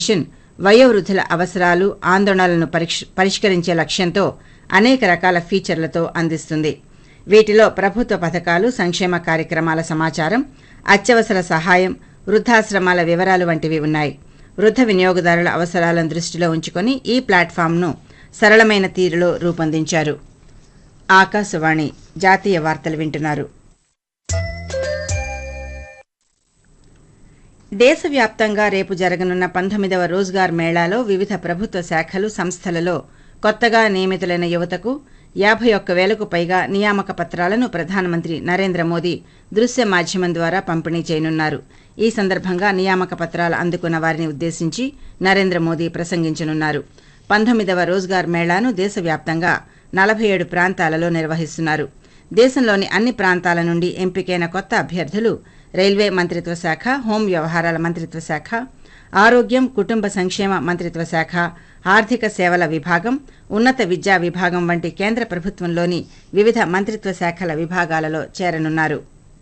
Machine వయోవృద్ధుల అవసరాలు ఆందోళనలను పరిక్ష- పరిష్కరించే లక్ష్యంతో అనేక రకాల ఫీచర్లతో అందిస్తుంది వీటిలో ప్రభుత్వ పథకాలు సంక్షేమ కార్యక్రమాల సమాచారం అత్యవసర సహాయం వృద్ధాశ్రమాల వివరాలు వంటివి ఉన్నాయి వృద్ధ వినియోగదారుల అవసరాలను దృష్టిలో ఉంచుకొని ఈ ప్లాట్ఫామ్ను సరళమైన తీరులో రూపొందించారు ఆకాశవాణి జాతీయ వార్తలు వింటున్నారు దేశవ్యాప్తంగా రేపు జరగనున్న పంతొమ్మిదవ రోజ్గార్ మేళాలో వివిధ ప్రభుత్వ శాఖలు సంస్థలలో కొత్తగా నియమితులైన యువతకు యాభై ఒక్క వేలకు పైగా నియామక పత్రాలను ప్రధానమంత్రి నరేంద్ర మోదీ దృశ్య మాధ్యమం ద్వారా పంపిణీ చేయనున్నారు ఈ సందర్భంగా నియామక పత్రాలు అందుకున్న వారిని ఉద్దేశించి నరేంద్ర మోదీ ప్రసంగించనున్నారు పంతొమ్మిదవ రోజ్గార్ మేళాను దేశవ్యాప్తంగా నలభై ఏడు ప్రాంతాలలో నిర్వహిస్తున్నారు దేశంలోని అన్ని ప్రాంతాల నుండి ఎంపికైన కొత్త అభ్యర్థులు రైల్వే మంత్రిత్వ శాఖ హోం వ్యవహారాల మంత్రిత్వ శాఖ ఆరోగ్యం కుటుంబ సంక్షేమ మంత్రిత్వ శాఖ ఆర్థిక సేవల విభాగం ఉన్నత విద్యా విభాగం వంటి కేంద్ర ప్రభుత్వంలోని వివిధ మంత్రిత్వ శాఖల విభాగాలలో చేరనున్నారు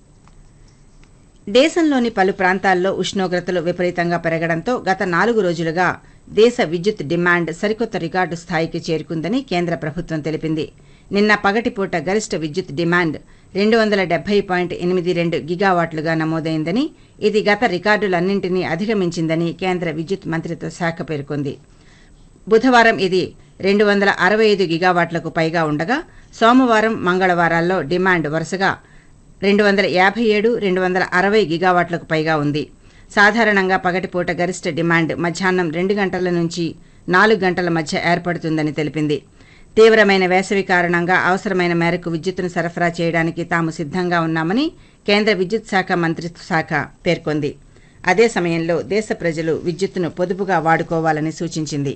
దేశంలోని పలు ప్రాంతాల్లో ఉష్ణోగ్రతలు విపరీతంగా పెరగడంతో గత నాలుగు రోజులుగా దేశ విద్యుత్ డిమాండ్ సరికొత్త రికార్డు స్థాయికి చేరుకుందని కేంద్ర ప్రభుత్వం తెలిపింది నిన్న పగటిపూట గరిష్ట విద్యుత్ డిమాండ్ రెండు వందల డెబ్బై పాయింట్ ఎనిమిది రెండు గిగావాట్లుగా నమోదైందని ఇది గత రికార్డులన్నింటినీ అధిగమించిందని కేంద్ర విద్యుత్ మంత్రిత్వ శాఖ పేర్కొంది బుధవారం ఇది రెండు వందల అరవై ఐదు గిగావాట్లకు పైగా ఉండగా సోమవారం మంగళవారాల్లో డిమాండ్ వరుసగా రెండు వందల యాభై ఏడు రెండు వందల అరవై గిగావాట్లకు పైగా ఉంది సాధారణంగా పగటిపూట గరిష్ట డిమాండ్ మధ్యాహ్నం రెండు గంటల నుంచి నాలుగు గంటల మధ్య ఏర్పడుతుందని తెలిపింది తీవ్రమైన వేసవి కారణంగా అవసరమైన మేరకు విద్యుత్తును సరఫరా చేయడానికి తాము సిద్ధంగా ఉన్నామని కేంద్ర విద్యుత్ శాఖ మంత్రిత్వ శాఖ పేర్కొంది అదే సమయంలో దేశ ప్రజలు విద్యుత్తును పొదుపుగా వాడుకోవాలని సూచించింది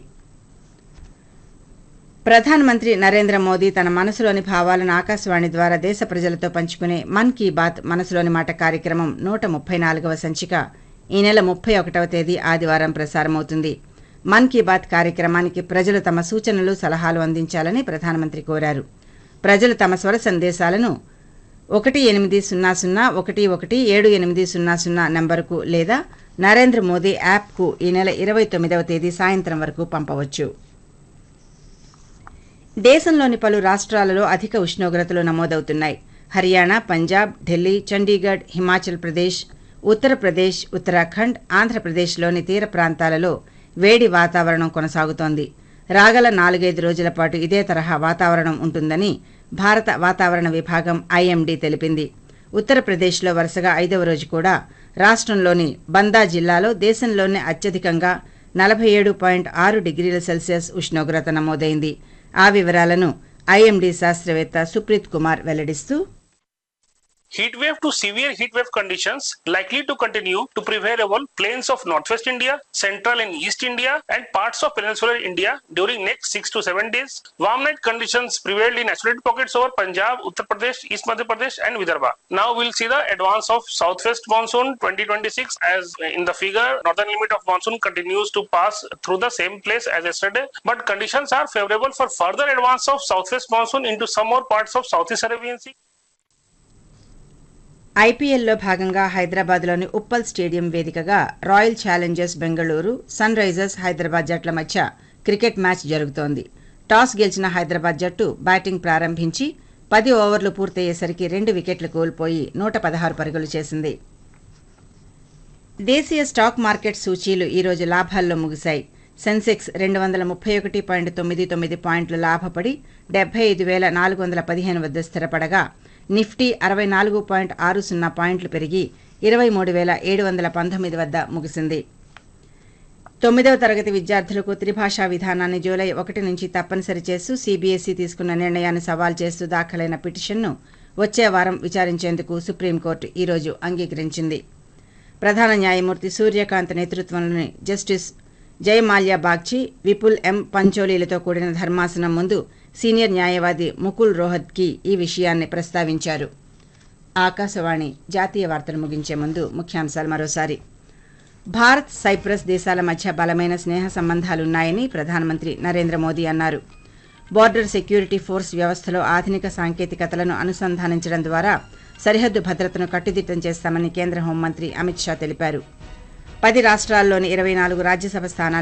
ప్రధానమంత్రి నరేంద్ర మోదీ తన మనసులోని భావాలను ఆకాశవాణి ద్వారా దేశ ప్రజలతో పంచుకునే మన్ కీ బాత్ మనసులోని మాట కార్యక్రమం నూట ముప్పై నాలుగవ సంచిక ఈ నెల ముప్పై ఒకటవ తేదీ ఆదివారం ప్రసారమవుతుంది మన్ కీ బాత్ కార్యక్రమానికి ప్రజలు తమ సూచనలు సలహాలు అందించాలని ప్రధానమంత్రి కోరారు ప్రజలు తమ స్వర సందేశాలను ఒకటి ఎనిమిది సున్నా సున్నా ఒకటి ఒకటి ఏడు ఎనిమిది సున్నా సున్నా నంబరుకు లేదా నరేంద్ర మోదీ యాప్కు ఈ నెల ఇరవై తొమ్మిదవ తేదీ సాయంత్రం వరకు పంపవచ్చు దేశంలోని పలు రాష్ట్రాలలో అధిక ఉష్ణోగ్రతలు నమోదవుతున్నాయి హర్యానా పంజాబ్ ఢిల్లీ చండీగఢ్ హిమాచల్ ప్రదేశ్ ఉత్తరప్రదేశ్ ఉత్తరాఖండ్ ఆంధ్రప్రదేశ్లోని తీర ప్రాంతాలలో వేడి వాతావరణం కొనసాగుతోంది రాగల నాలుగైదు రోజుల పాటు ఇదే తరహా వాతావరణం ఉంటుందని భారత వాతావరణ విభాగం ఐఎండీ తెలిపింది ఉత్తరప్రదేశ్లో వరుసగా ఐదవ రోజు కూడా రాష్ట్రంలోని బందా జిల్లాలో దేశంలోనే అత్యధికంగా నలభై ఏడు పాయింట్ ఆరు డిగ్రీల సెల్సియస్ ఉష్ణోగ్రత నమోదైంది ఆ వివరాలను ఐఎండీ శాస్త్రవేత్త Supreet Kumar వెల్లడిస్తూ Heat wave to severe heat wave conditions likely to continue to prevail over plains of northwest India, central and east India, and parts of peninsular India during next six to seven days. Warm night conditions prevailed in isolated pockets over Punjab, Uttar Pradesh, East Madhya Pradesh, and Vidarbha. Now we'll see the advance of southwest monsoon 2026 as in the figure northern limit of monsoon continues to pass through the same place as yesterday, but conditions are favorable for further advance of southwest monsoon into some more parts of southeast Arabian Sea. ఐపీఎల్లో భాగంగా హైదరాబాద్లోని Uppal stadium వేదికగా Royal Challengers Bengaluru Sun Risers Hyderabad జట్ల మధ్య cricket match జరుగుతోంది toss గెలిచిన హైదరాబాద్ జట్టు batting ప్రారంభించి పది ఓవర్లు పూర్తయ్యేసరికి రెండు వికెట్లు కోల్పోయి నూట పదహారు పరుగులు చేసింది దేశీయ స్టాక్ మార్కెట్ సూచీలు ఈరోజు లాభాల్లో ముగిశాయి సెన్సెక్స్ రెండు వందల ముప్పై ఒకటి పాయింట్ తొమ్మిది తొమ్మిది పాయింట్లు లాభపడి డెబ్బై ఐదు వేల నాలుగు వందల పదిహేను వద్ద స్థిరపడగా నిఫ్టీ అరవై నాలుగు పాయింట్ ఆరు సున్నా పాయింట్లు పెరిగి ఇరవై మూడు వేల ఏడు వందల పంతొమ్మిది వద్ద ముగిసింది తొమ్మిదవ తరగతి విద్యార్థులకు త్రిభాషా విధానాన్ని జూలై ఒకటి నుంచి తప్పనిసరి చేస్తూ సీబీఎస్ఈ తీసుకున్న నిర్ణయాన్ని సవాల్ చేస్తూ దాఖలైన పిటిషన్ను వచ్చే వారం విచారించేందుకు సుప్రీంకోర్టు ఈరోజు అంగీకరించింది ప్రధాన న్యాయమూర్తి సూర్యకాంత్ నేతృత్వంలోని జస్టిస్ జయమాల్యా బాగ్చి విపుల్ ఎం పంచోలీలతో కూడిన ధర్మాసనం ముందు సీనియర్ న్యాయవాది ముకుల్ రోహత్కి ఈ విషయాన్ని ప్రస్తావించారు ఆకాశవాణి జాతీయ వార్తలు ముగించే ముందు ముఖ్యాంశాలు మరోసారి భారత్ సైప్రస్ దేశాల మధ్య బలమైన స్నేహ సంబంధాలున్నాయని ప్రధానమంత్రి నరేంద్ర మోదీ అన్నారు బోర్డర్ సెక్యూరిటీ ఫోర్స్ వ్యవస్థలో ఆధునిక సాంకేతికతలను అనుసంధానించడం ద్వారా సరిహద్దు భద్రతను కట్టుదిట్టం చేస్తామని కేంద్ర హోంమంత్రి అమిత్ షా తెలిపారు పది రాష్ట్రాల్లోని ఇరవై నాలుగు రాజ్యసభ స్థానాలు